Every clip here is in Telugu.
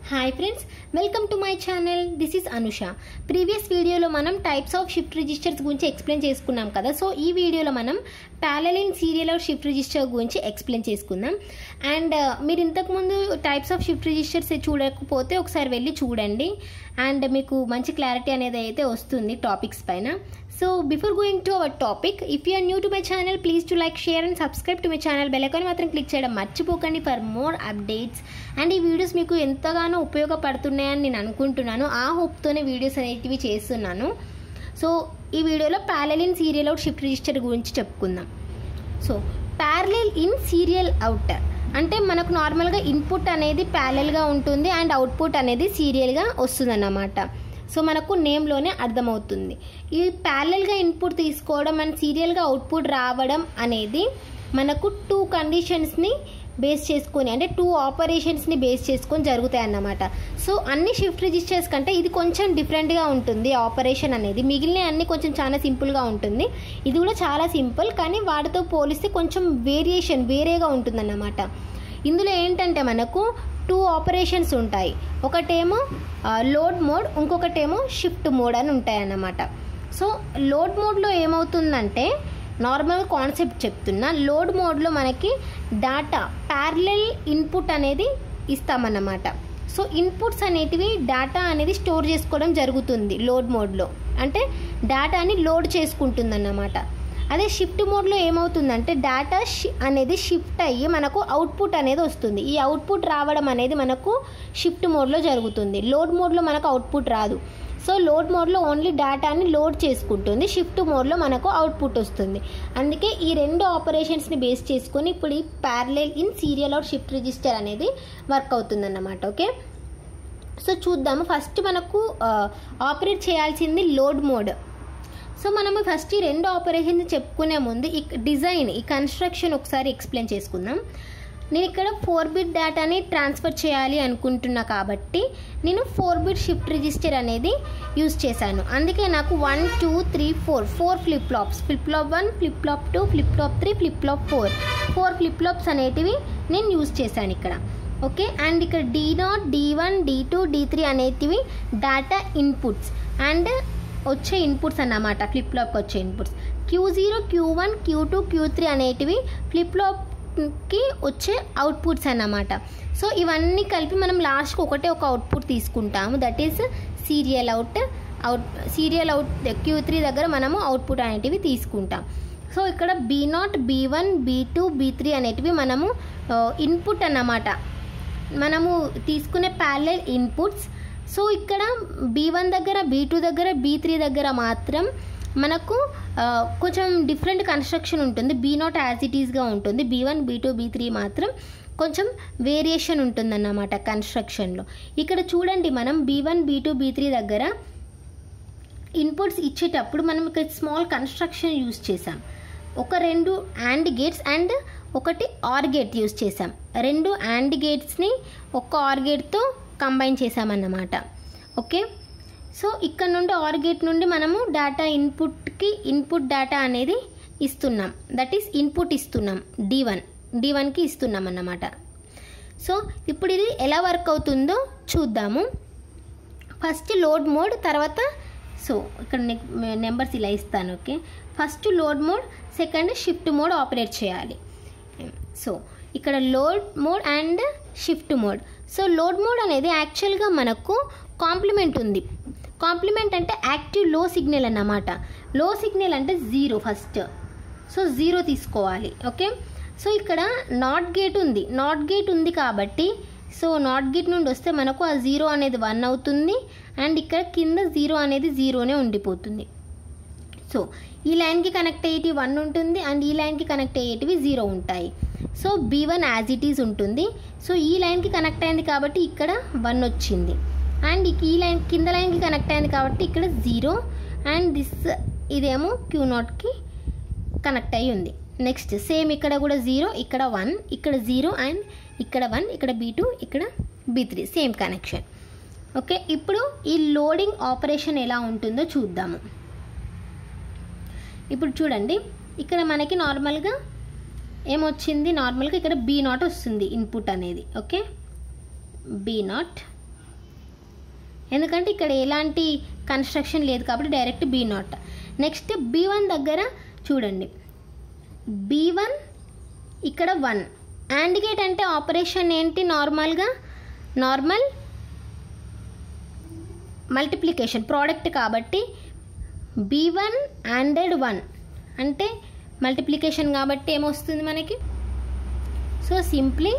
hi friends welcome to my channel this is Anusha previous వీడియోలో మనం టైప్స్ ఆఫ్ షిఫ్ట్ రిజిస్టర్స్ గురించి ఎక్స్ప్లెయిన్ చేసుకున్నాం కదా సో ఈ వీడియోలో మనం parallel in serial of shift register గురించి ఎక్స్ప్లెయిన్ చేసుకుందాం అండ్ మీరు ఇంతకుముందు టైప్స్ ఆఫ్ షిఫ్ట్ రిజిస్టర్స్ చూడకపోతే ఒకసారి వెళ్ళి చూడండి అండ్ మీకు మంచి క్లారిటీ అనేది అయితే వస్తుంది టాపిక్స్ పైన so before going to our topic if you're new to my channel please to like share and subscribe to my channel bell icon మాత్రం క్లిక్ చేయడం మర్చిపోకండి ఫర్ మోర్ అప్డేట్స్ అండ్ ఈ వీడియోస్ మీకు ఎంతగానో ఉపయోగపడుతున్నాయని నేను అనుకుంటున్నాను ఆ హోప్తోనే వీడియోస్ అనేటివి చేస్తున్నాను సో ఈ వీడియోలో parallel in serial out shift register గురించి చెప్పుకుందాం so parallel in serial out అంటే మనకు నార్మల్గా ఇన్పుట్ అనేది ప్యారలెల్గా ఉంటుంది అండ్ అవుట్పుట్ అనేది సీరియల్గా వస్తుందన్నమాట సో మనకు నేమ్లోనే అర్థమవుతుంది ఈ ప్యారలెల్గా ఇన్పుట్ తీసుకోవడం అండ్ సీరియల్గా అవుట్పుట్ రావడం అనేది మనకు టూ కండిషన్స్ని బేస్ చేసుకొని అంటే టూ ఆపరేషన్స్ని బేస్ చేసుకొని జరుగుతాయి అన్నమాట సో అన్ని షిఫ్ట్ రిజిస్టర్స్ కంటే ఇది కొంచెం డిఫరెంట్గా ఉంటుంది ఆపరేషన్ అనేది మిగిలిన అన్ని కొంచెం చాలా సింపుల్గా ఉంటుంది ఇది కూడా చాలా సింపుల్ కానీ వాటితో పోలిస్తే కొంచెం వేరియేషన్ వేరేగా ఉంటుందన్నమాట ఇందులో ఏంటంటే మనకు టూ ఆపరేషన్స్ ఉంటాయి ఒకటేమో లోడ్ మోడ్ ఇంకొకటేమో షిఫ్ట్ మోడ్ అని ఉంటాయి అన్నమాట సో లోడ్ మోడ్లో ఏమవుతుందంటే నార్మల్ కాన్సెప్ట్ చెప్తున్నా లోడ్ మోడ్లో మనకి డాటా ప్యారలెల్ ఇన్పుట్ అనేది ఇస్తామన్నమాట సో ఇన్పుట్స్ అనేటివి డేటా అనేది స్టోర్ చేసుకోవడం జరుగుతుంది లోడ్ మోడ్లో అంటే డేటాని లోడ్ చేసుకుంటుందన్నమాట అదే షిఫ్ట్ మోడ్లో ఏమవుతుందంటే డేటా అనేది షిఫ్ట్ అయ్యి మనకు అవుట్పుట్ అనేది వస్తుంది ఈ అవుట్పుట్ రావడం అనేది మనకు షిఫ్ట్ మోడ్లో జరుగుతుంది లోడ్ మోడ్లో మనకు అవుట్పుట్ రాదు సో లోడ్ మోడ్లో ఓన్లీ డేటాని లోడ్ చేసుకుంటుంది షిఫ్ట్ మోడ్లో మనకు అవుట్పుట్ వస్తుంది అందుకే ఈ రెండు ఆపరేషన్స్ని బేస్ చేసుకొని ఇప్పుడు ఈ parallel in serial out shift register అనేది వర్క్ అవుతుందన్నమాట ఓకే సో చూద్దాము ఫస్ట్ మనకు ఆపరేట్ చేయాల్సింది లోడ్ మోడ్ సో మనము ఫస్ట్ ఈ రెండు ఆపరేషన్స్ చెప్పుకునే ముందు ఈ డిజైన్ ఈ కన్స్ట్రక్షన్ ఒకసారి ఎక్స్ప్లెయిన్ చేసుకుందాం నేను ఇక్కడ ఫోర్ బిట్ డేటాని ట్రాన్స్ఫర్ చేయాలి అనుకుంటున్నా కాబట్టి నేను ఫోర్ బిట్ షిఫ్ట్ రిజిస్టర్ అనేది యూజ్ చేశాను అందుకే నాకు one two three four four flip flops flip flop one flip flop two flip flop three flip flop four four flip flops అనేటివి నేను యూజ్ చేశాను ఇక్కడ ఓకే అండ్ ఇక్కడ D not D one D two D three అనేటివి డేటా ఇన్పుట్స్ అండ్ వచ్చే ఇన్పుట్స్ అన్నమాట ఫ్లిప్ ఫ్లాప్కి వచ్చే inputs Q zero Q one Q two Q three అనేటివి ఫ్లిప్ ఫ్లాప్కి వచ్చే అవుట్పుట్స్ అన్నమాట సో ఇవన్నీ కలిపి మనం లాస్ట్కి ఒకటే ఒక అవుట్పుట్ తీసుకుంటాము that is serial out out serial out Q three దగ్గర మనము అవుట్పుట్ అనేటివి తీసుకుంటాం సో ఇక్కడ B not B one B two B three అనేటివి మనము ఇన్పుట్ అన్నమాట మనము తీసుకునే ప్యారలెల్ ఇన్పుట్స్ సో ఇక్కడ బీ వన్ దగ్గర బీ టూ దగ్గర బీ త్రీ దగ్గర మాత్రం మనకు కొంచెం డిఫరెంట్ కన్స్ట్రక్షన్ ఉంటుంది బీ నాట్ యాజ్ ఇట్ ఈస్గా ఉంటుంది B one B two B three మాత్రం కొంచెం వేరియేషన్ ఉంటుందన్నమాట కన్స్ట్రక్షన్లో ఇక్కడ చూడండి మనం B one B two B three దగ్గర ఇన్పుట్స్ ఇచ్చేటప్పుడు మనం ఇక్కడ స్మాల్ కన్స్ట్రక్షన్ యూస్ చేసాం ఒక రెండు యాండ్ గేట్స్ అండ్ ఒకటి ఆర్ గేట్ యూస్ చేసాం రెండు యాండ్ గేట్స్ని ఒక్క ఆర్ గేట్తో కంబైన్ చేసామన్నమాట ఓకే సో ఇక్కడ నుండి ఆర్ గేట్ నుండి మనము డేటా ఇన్పుట్కి ఇన్పుట్ డేటా అనేది ఇస్తున్నాం దట్ ఈస్ ఇన్పుట్ ఇస్తున్నాం డి వన్ డి వన్కి ఇస్తున్నాం అన్నమాట సో ఇప్పుడు ఇది ఎలా వర్క్ అవుతుందో చూద్దాము ఫస్ట్ లోడ్ మోడ్ తర్వాత సో ఇక్కడ నెంబర్స్ ఇలా ఇస్తాను okay first load mode second shift mode operate చేయాలి సో ఇక్కడ load mode and shift mode so load mode అనేది యాక్చువల్గా మనకు కాంప్లిమెంట్ ఉంది కాంప్లిమెంట్ అంటే యాక్టివ్ లో సిగ్నల్ అన్నమాట లో సిగ్నల్ అంటే జీరో ఫస్ట్ సో జీరో తీసుకోవాలి ఓకే సో ఇక్కడ నాట్ గేట్ ఉంది నాట్ గేట్ ఉంది కాబట్టి సో నాట్ గేట్ నుండి వస్తే మనకు ఆ జీరో అనేది వన్ అవుతుంది అండ్ ఇక్కడ కింద జీరో అనేది జీరోనే ఉండిపోతుంది సో ఈ లైన్కి కనెక్ట్ అయ్యేటివి వన్ ఉంటుంది అండ్ ఈ లైన్కి కనెక్ట్ అయ్యేటివి జీరో ఉంటాయి so B one as it is ఉంటుంది సో ఈ లైన్కి కనెక్ట్ అయింది కాబట్టి ఇక్కడ వన్ వచ్చింది అండ్ ఈ లైన్ కింద లైన్కి కనెక్ట్ అయింది కాబట్టి ఇక్కడ జీరో అండ్ దిస్ ఇదేమో క్యూ నాట్కి కనెక్ట్ అయ్యి ఉంది నెక్స్ట్ సేమ్ ఇక్కడ కూడా జీరో ఇక్కడ వన్ ఇక్కడ జీరో అండ్ ఇక్కడ వన్ ఇక్కడ బీ టూ ఇక్కడ B three same connection okay ఇప్పుడు ఈ లోడింగ్ ఆపరేషన్ ఎలా ఉంటుందో చూద్దాము ఇప్పుడు చూడండి ఇక్కడ మనకి నార్మల్గా ఏమొచ్చింది నార్మల్గా ఇక్కడ బీ నాట్ వస్తుంది ఇన్పుట్ అనేది ఓకే బీ నాట్ ఎందుకంటే ఇక్కడ ఎలాంటి కన్స్ట్రక్షన్ లేదు కాబట్టి direct B not next B one దగ్గర చూడండి బీ వన్ ఇక్కడ వన్ అండ్ గేట్ అంటే ఆపరేషన్ ఏంటి నార్మల్గా నార్మల్ మల్టిప్లికేషన్ ప్రోడక్ట్ కాబట్టి బీ వన్ అండెడ్ వన్ అంటే మల్టిప్లికేషన్ కాబట్టి ఏమొస్తుంది మనకి so simply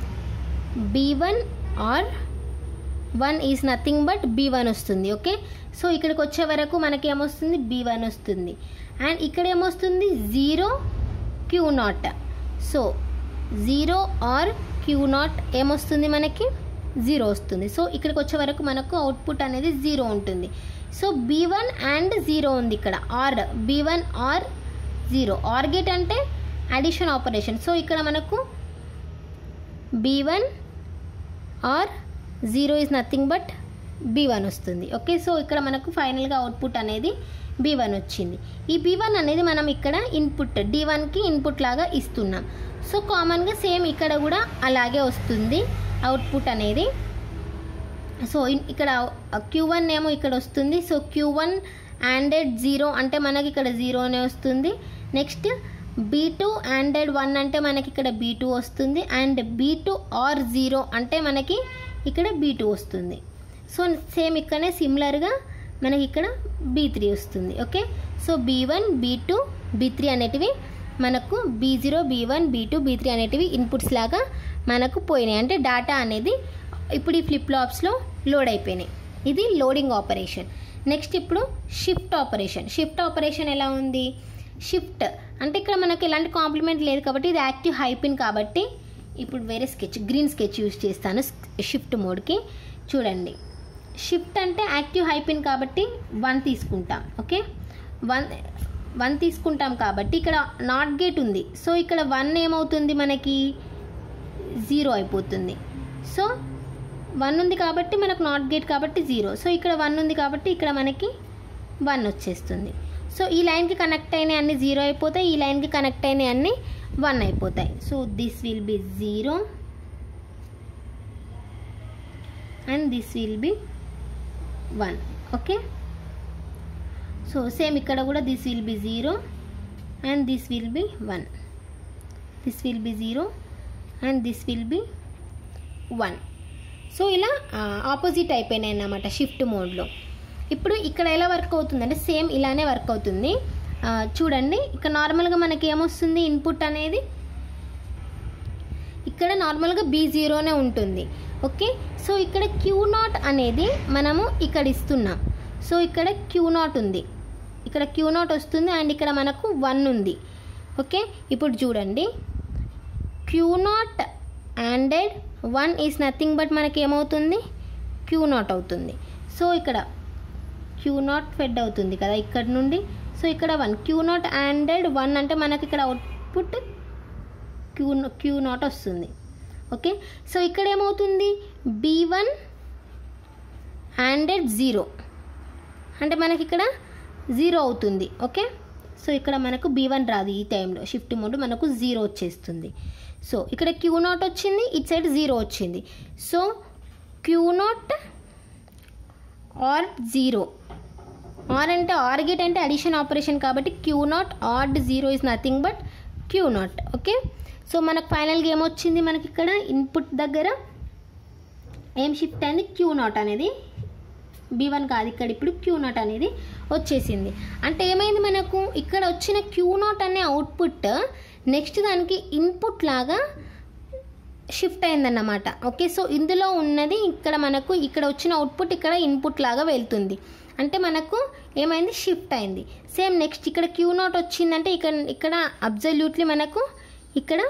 B one OR one is nothing but B one వస్తుంది ఓకే సో ఇక్కడికి వచ్చే వరకు మనకి ఏమొస్తుంది బీ వన్ వస్తుంది అండ్ ఇక్కడ ఏమొస్తుంది zero Q not so zero OR Q not ఏమొస్తుంది మనకి జీరో వస్తుంది సో ఇక్కడికి వచ్చే వరకు మనకు అవుట్పుట్ అనేది జీరో ఉంటుంది so B one and zero ఉంది ఇక్కడ OR B one OR zero OR gate అంటే అడిషన్ ఆపరేషన్ సో ఇక్కడ మనకు B one OR zero is nothing but B one వస్తుంది ఓకే సో ఇక్కడ మనకు ఫైనల్గా అవుట్పుట్ అనేది బీ వన్ వచ్చింది ఈ బీ వన్ అనేది మనం ఇక్కడ ఇన్పుట్ డి వన్కి ఇన్పుట్ లాగా ఇస్తున్నాం సో కామన్గా సేమ్ ఇక్కడ కూడా అలాగే వస్తుంది అవుట్పుట్ అనేది సో ఇన్- ఇక్కడ క్యూ వన్ ఏమో ఇక్కడ వస్తుంది so Q one ANDed zero అంటే మనకి ఇక్కడ జీరోనే వస్తుంది next B two ANDed one అంటే మనకి ఇక్కడ బీ టూ వస్తుంది and B two OR zero అంటే మనకి ఇక్కడ బీ టూ వస్తుంది సో సేమ్ ఇక్కడనే సిమిలర్గా మనకి ఇక్కడ బీ త్రీ వస్తుంది okay so B one B two B three అనేటివి మనకు B zero B one B two B three అనేటివి ఇన్పుట్స్ లాగా మనకు పోయినాయి అంటే డేటా అనేది ఇప్పుడు ఈ ఫ్లిప్ ఫ్లాప్స్లో లోడ్ అయిపోయినాయి ఇది లోడింగ్ ఆపరేషన్ నెక్స్ట్ ఇప్పుడు షిఫ్ట్ ఆపరేషన్ షిఫ్ట్ ఆపరేషన్ ఎలా ఉంది షిఫ్ట్ అంటే ఇక్కడ మనకి ఎలాంటి కాంప్లిమెంట్ లేదు కాబట్టి ఇది యాక్టివ్ హైపిన్ కాబట్టి ఇప్పుడు వేరే స్కెచ్ గ్రీన్ స్కెచ్ యూజ్ చేస్తాను షిఫ్ట్ మోడ్కి చూడండి షిఫ్ట్ అంటే యాక్టివ్ హైపిన్ కాబట్టి వన్ తీసుకుంటాం ఓకే వన్ వన్ తీసుకుంటాం కాబట్టి ఇక్కడ నాట్ గేట్ ఉంది సో ఇక్కడ వన్ ఏమవుతుంది మనకి జీరో అయిపోతుంది సో వన్ ఉంది కాబట్టి మనకు నాట్ గేట్ కాబట్టి జీరో సో ఇక్కడ వన్ ఉంది కాబట్టి ఇక్కడ మనకి వన్ వచ్చేస్తుంది సో ఈ లైన్కి కనెక్ట్ అయిన అన్ని జీరో అయిపోతాయి ఈ లైన్కి కనెక్ట్ అయిన అన్ని వన్ అయిపోతాయి so this will be zero and this will be one okay so same ఇక్కడ కూడా this will be zero and this will be one this will be zero and this will be one so ఇలా ఆపోజిట్ అయిపోయినాయి అన్నమాట షిఫ్ట్ మోడ్లో ఇప్పుడు ఇక్కడ ఎలా వర్క్ అవుతుందంటే సేమ్ ఇలానే వర్క్ అవుతుంది ఆ, చూడండి ఇక్కడ నార్మల్గా మనకి ఏమొస్తుంది ఇన్పుట్ అనేది ఇక్కడ నార్మల్గా బీ జీరోనే ఉంటుంది ఓకే సో ఇక్కడ క్యూ నాట్ అనేది మనము ఇక్కడ ఇస్తున్నాం సో ఇక్కడ క్యూ నాట్ ఉంది ఇక్కడ క్యూ నాట్ వస్తుంది అండ్ ఇక్కడ మనకు వన్ ఉంది ఓకే ఇప్పుడు చూడండి Q not ANDed one is nothing but మనకి ఏమవుతుంది క్యూ నాట్ అవుతుంది సో ఇక్కడ క్యూ నాట్ ఫెడ్ అవుతుంది కదా ఇక్కడ నుండి సో ఇక్కడ one Q not ANDed one అంటే మనకి ఇక్కడ అవుట్పుట్ క్యూ క్యూ నాట్ వస్తుంది ఓకే సో ఇక్కడ ఏమవుతుంది బీ వన్ అండెడ్ జీరో అంటే మనకి ఇక్కడ జీరో అవుతుంది ఓకే సో ఇక్కడ మనకు బీ వన్ రాదు ఈ టైంలో షిఫ్ట్ మోడ్ మనకు జీరో వచ్చేస్తుంది సో ఇక్కడ క్యూ నాట్ వచ్చింది ఇటు సైడ్ జీరో వచ్చింది so Q not OR zero OR అంటే ఆర్ గేట్ అంటే అడిషన్ ఆపరేషన్ కాబట్టి Q not ORed zero is nothing but Q not okay so మనకు ఫైనల్గా ఏమొచ్చింది మనకి ఇక్కడ ఇన్పుట్ దగ్గర ఏం షిఫ్ట్ అయింది క్యూ నాట్ అనేది బీ వన్ కాదు ఇక్కడ ఇప్పుడు క్యూ నాట్ అనేది వచ్చేసింది అంటే ఏమైంది మనకు ఇక్కడ వచ్చిన క్యూ నాట్ అనే అవుట్పుట్ నెక్స్ట్ దానికి ఇన్పుట్ లాగా షిఫ్ట్ అయిందన్నమాట ఓకే సో ఇందులో ఉన్నది ఇక్కడ మనకు ఇక్కడ వచ్చిన అవుట్పుట్ ఇక్కడ ఇన్పుట్ లాగా వెళ్తుంది అంటే మనకు ఏమైంది షిఫ్ట్ అయింది సేమ్ నెక్స్ట్ ఇక్కడ క్యూ నాట్ వచ్చిందంటే ఇక్కడ ఇక్కడ అబ్జల్యూట్లీ మనకు ఇక్కడ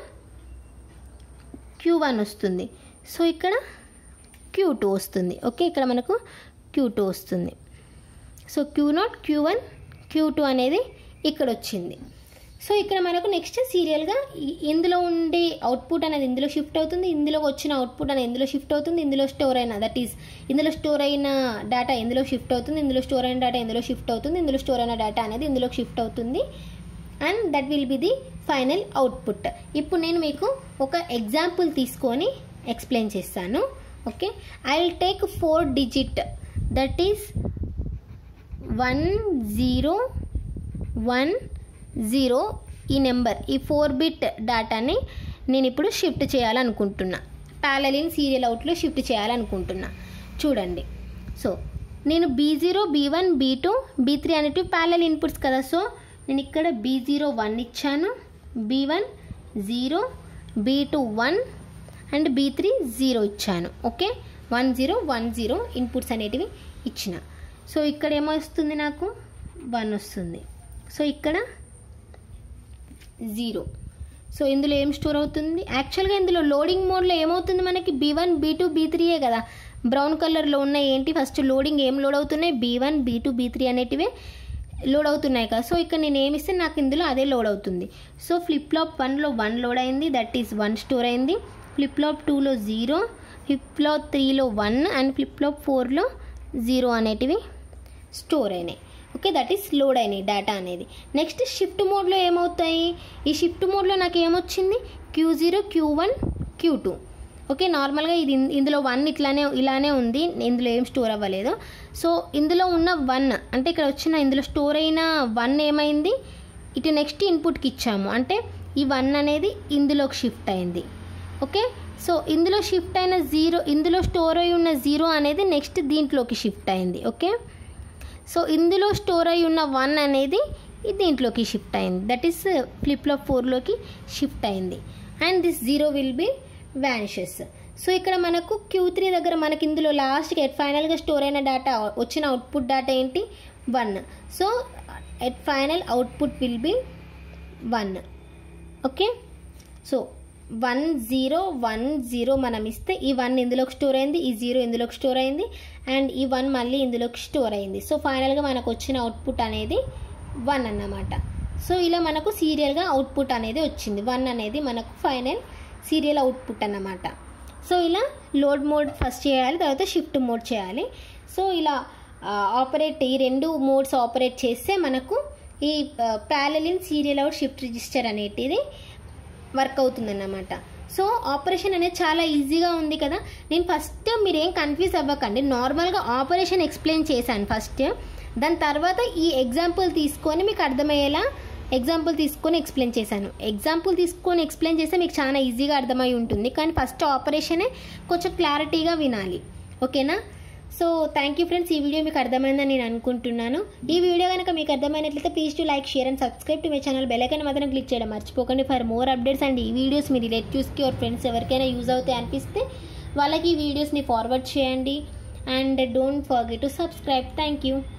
క్యూ వన్ వస్తుంది సో ఇక్కడ క్యూ టూ వస్తుంది ఓకే ఇక్కడ మనకు క్యూ టూ వస్తుంది so Q not Q one Q two అనేది ఇక్కడ వచ్చింది సో ఇక్కడ మనకు నెక్స్ట్ సీరియల్గా ఇందులో ఉండే అవుట్పుట్ అనేది ఇందులో షిఫ్ట్ అవుతుంది ఇందులో వచ్చిన అవుట్పుట్ అనేది ఇందులో షిఫ్ట్ అవుతుంది ఇందులో స్టోర్ అయిన దట్ ఈస్ ఇందులో స్టోర్ అయిన డేటా ఇందులో షిఫ్ట్ అవుతుంది ఇందులో స్టోర్ అయిన డేటా ఇందులో షిఫ్ట్ అవుతుంది ఇందులో స్టోర్ అయిన డేటా అనేది ఇందులో షిఫ్ట్ అవుతుంది and that will be the final output ఇప్పుడు నేను మీకు ఒక ఎగ్జాంపుల్ తీసుకొని ఎక్స్ప్లెయిన్ చేస్తాను okay I will take four digit that is one zero one zero ఈ నెంబర్ ఈ ఫోర్ బిట్ డేటాని నేను ఇప్పుడు షిఫ్ట్ చేయాలనుకుంటున్నా ప్యాలలిన్ సీరియల్ అవుట్లో షిఫ్ట్ చేయాలనుకుంటున్నా చూడండి సో నేను B zero B one B two B three అనేటివి ప్యాలల్ ఇన్పుట్స్ కదా సో నేను ఇక్కడ బీ జీరో వన్ ఇచ్చాను B one zero B two one and B three zero ఇచ్చాను okay one zero one zero inputs అనేటివి ఇచ్చిన సో ఇక్కడ ఏమో వస్తుంది నాకు వన్ వస్తుంది సో ఇక్కడ జీరో సో ఇందులో ఏం స్టోర్ అవుతుంది యాక్చువల్గా ఇందులో లోడింగ్ మోడ్లో ఏమవుతుంది మనకి B one B two B త్రీయే కదా బ్రౌన్ కలర్లో ఉన్నాయి ఏంటి ఫస్ట్ లోడింగ్ ఏం లోడ్ అవుతున్నాయి B one B two B three అనేటివే లోడ్ అవుతున్నాయి కదా సో ఇక్కడ నేను ఏమి ఇస్తే నాకు ఇందులో అదే లోడ్ అవుతుంది సో ఫ్లిప్ ఫ్లాప్ వన్లో వన్ లోడ్ అయింది దట్ ఈస్ వన్ స్టోర్ అయింది ఫ్లిప్ ఫ్లాప్ టూలో జీరో ఫ్లిప్ ఫ్లాప్ త్రీలో వన్ అండ్ ఫ్లిప్ ఫ్లాప్ ఫోర్లో జీరో అనేటివి స్టోర్ అయినాయి ఓకే దట్ ఈస్ లోడ్ అయినాయి డేటా అనేది నెక్స్ట్ షిఫ్ట్ మోడ్లో ఏమవుతాయి ఈ షిఫ్ట్ మోడ్లో నాకు ఏమొచ్చింది Q zero Q one Q two okay నార్మల్గా ఇది ఇన్- ఇందులో వన్ ఇట్లానే ఇలానే ఉంది ఇందులో ఏం స్టోర్ అవ్వలేదు సో ఇందులో ఉన్న వన్ అంటే ఇక్కడ వచ్చిన ఇందులో స్టోర్ అయిన వన్ ఏమైంది ఇటు నెక్స్ట్ ఇన్పుట్కి ఇచ్చాము అంటే ఈ వన్ అనేది ఇందులోకి షిఫ్ట్ అయింది ఓకే సో ఇందులో షిఫ్ట్ అయిన జీరో ఇందులో స్టోర్ అయి ఉన్న జీరో అనేది నెక్స్ట్ దీంట్లోకి షిఫ్ట్ అయింది ఓకే సో ఇందులో స్టోర్ అయి ఉన్న వన్ అనేది ఈ దీంట్లోకి షిఫ్ట్ అయింది దట్ ఈస్ ఫ్లిప్లో ఫోర్లోకి షిఫ్ట్ అయింది and this zero will be vanishes so ఇక్కడ మనకు క్యూ త్రీ దగ్గర మనకి ఇందులో లాస్ట్కి ఎట్ ఫైనల్గా స్టోర్ అయిన డేటా వచ్చిన అవుట్పుట్ డేటా ఏంటి one so at final output will be one okay so one zero one zero మనం ఇస్తే ఈ వన్ ఇందులోకి స్టోర్ అయింది ఈ జీరో ఇందులోకి స్టోర్ అయింది అండ్ ఈ వన్ మళ్ళీ ఇందులోకి స్టోర్ అయింది సో ఫైనల్గా మనకు వచ్చిన అవుట్పుట్ అనేది వన్ అన్నమాట సో ఇలా మనకు సీరియల్గా అవుట్పుట్ అనేది వచ్చింది వన్ అనేది మనకు ఫైనల్ సీరియల్ అవుట్పుట్ అన్నమాట సో ఇలా లోడ్ మోడ్ ఫస్ట్ చేయాలి తర్వాత షిఫ్ట్ మోడ్ చేయాలి సో ఇలా ఆపరేట్ ఈ రెండు మోడ్స్ ఆపరేట్ చేస్తే మనకు ఈ parallel in serial out shift register అనేటిది వర్క్ అవుతుందన్నమాట సో ఆపరేషన్ అనేది చాలా ఈజీగా ఉంది కదా నేను ఫస్ట్ మీరు ఏం కన్ఫ్యూజ్ అవ్వకండి నార్మల్గా ఆపరేషన్ ఎక్స్ప్లెయిన్ చేశాను ఫస్ట్ దాని తర్వాత ఈ ఎగ్జాంపుల్ తీసుకొని మీకు అర్థమయ్యేలా ఎగ్జాంపుల్ తీసుకొని ఎక్స్ప్లెయిన్ చేశాను ఎగ్జాంపుల్ తీసుకొని ఎక్స్ప్లెయిన్ చేస్తే మీకు చాలా ఈజీగా అర్థమై ఉంటుంది కానీ ఫస్ట్ ఆపరేషనే కొంచెం క్లారిటీగా వినాలి ఓకేనా సో థ్యాంక్ యూ ఫ్రెండ్స్ ఈ వీడియో మీకు అర్థమైందని నేను అనుకుంటున్నాను ఈ వీడియో కనుక మీకు అర్థమైనట్లయితే please to like share and subscribe to my channel bell icon మాత్రం క్లిక్ చేయడం మర్చిపోకండి ఫర్ మోర్ అప్డేట్స్ అండ్ ఈ వీడియోస్ మీ రిలేటివ్స్కి ఆర్ ఫ్రెండ్స్ ఎవరికైనా యూజ్ అవుతాయి అనిపిస్తే వాళ్ళకి ఈ వీడియోస్ని ఫార్వర్డ్ చేయండి and don't forget to subscribe thank you